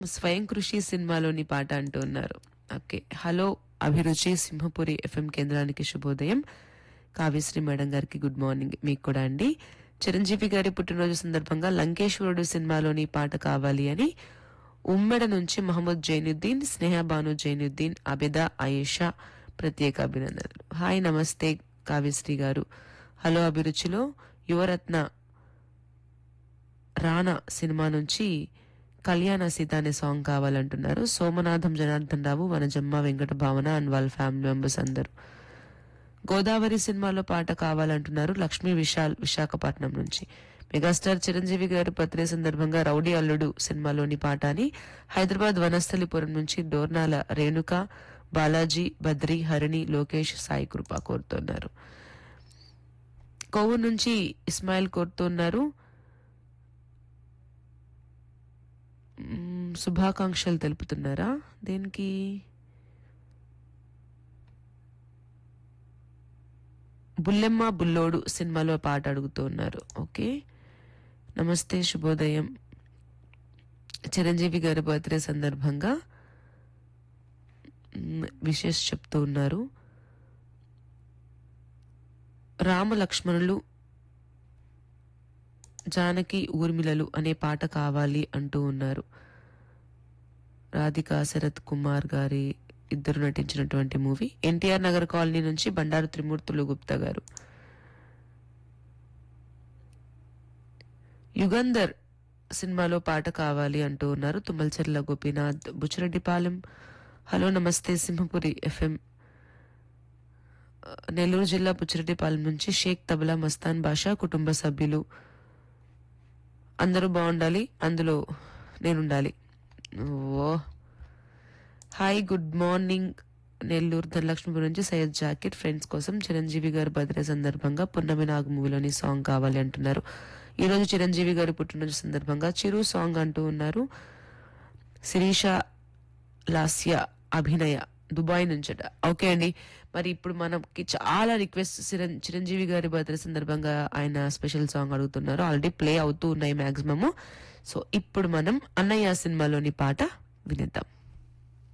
స్వయం కృషి సినిమాలోని పాట అంటూ ఉన్నారు ఓకే హలో అభిరుచి సింహపురి ఎఫ్ఎం కేంద్రానికి శుభోదయం కావ్యశ్రీ మేడం గారికి గుడ్ మార్నింగ్ మీకు కూడా అండి చిరంజీవి గారి పుట్టినరోజు సందర్భంగా లంకేశ్వరుడు సినిమాలోని పాట కావాలి అని ఉమ్మెడ నుంచి మహమ్మద్ జైనుద్దీన్ స్నేహ బాను జైనుద్దీన్ అబిద ఆయేషా ప్రత్యేక అభినందనలు హాయ్ నమస్తే కావ్యశ్రీ గారు హలో అభిరుచిలో యువరత్న రానా సినిమా నుంచి కళ్యాణ సీత అనే సాంగ్ కావాలంటున్నారు సోమనాథం జనార్దన్ రావు వనజమ్మ వెంకట భావన అండ్ వాళ్ళ ఫ్యామిలీ మెంబర్స్ అందరూ గోదావరి సినిమాలో పాట కావాలంటున్నారు లక్ష్మీ విశాల్ విశాఖపట్నం నుంచి మెగాస్టార్ చిరంజీవి గారి బర్త్డే సందర్భంగా రౌడీ అల్లుడు సినిమాలోని పాట అని హైదరాబాద్ వనస్థలిపురం నుంచి డోర్నాల రేణుక బాలాజీ బద్రి హరిణి లోకేష్ సాయి కృప కోరుతున్నారు కొవ్వు నుంచి ఇస్మాయిల్ కోరుతున్నారు మ్మ్, శుభాకాంక్షలు తెలుపుతున్నారా దేనికి బుల్లెమ్మ బుల్లోడు సినిమాలో పాట అడుగుతూ ఉన్నారు ఓకే నమస్తే శుభోదయం చిరంజీవి గారి బర్త్డే సందర్భంగా మ్, విషెస్ చెప్తూ ఉన్నారు రామ లక్ష్మణులు జానకి ఊర్మిళలు అనే పాట కావాలి అంటూ ఉన్నారు రాధిక శరత్ కుమార్ గారి ఇద్దరు నటించినటువంటి మూవీ ఎన్టీఆర్ నగర్ కాలనీ నుంచి బండారు త్రిమూర్తులు గుప్తా గారు యుగంధర్ సినిమాలో పాట కావాలి అంటూ ఉన్నారు తుమ్మలచెర్ల గోపీనాథ్ బుచ్చిరెడ్డిపాలెం హలో నమస్తే సింహపురి ఎఫ్ఎం నెల్లూరు జిల్లా బుచ్చిరెడ్డిపాలెం నుంచి షేక్ తబలా మస్తాన్ బాషా కుటుంబ సభ్యులు అందరూ బాగుండాలి అందులో నేనుండాలి ఓ hi good morning Nellore Dhanalakshmipuram నుంచి సయ్యద్ జాకిర్ ఫ్రెండ్స్ కోసం చిరంజీవి గారి బర్త్డే సందర్భంగా పున్నమి నాగ్ మూవీలోని సాంగ్ కావాలి అంటున్నారు ఈ రోజు చిరంజీవి గారి పుట్టినరోజు సందర్భంగా చిరు సాంగ్ అంటూ ఉన్నారు శిరీష లాస్య అభినయ దుబాయ్ నుంచట ఓకే అండి మరి ఇప్పుడు మనకి చాలా రిక్వెస్ట్ చిరంజీవి గారి బర్త్డే సందర్భంగా ఆయన స్పెషల్ సాంగ్ అడుగుతున్నారు ఆల్రెడీ ప్లే అవుతూ ఉన్నాయి మాక్సిమము సో ఇప్పుడు మనం అన్నయ్య సినిమాలోని పాట వినిద్దాం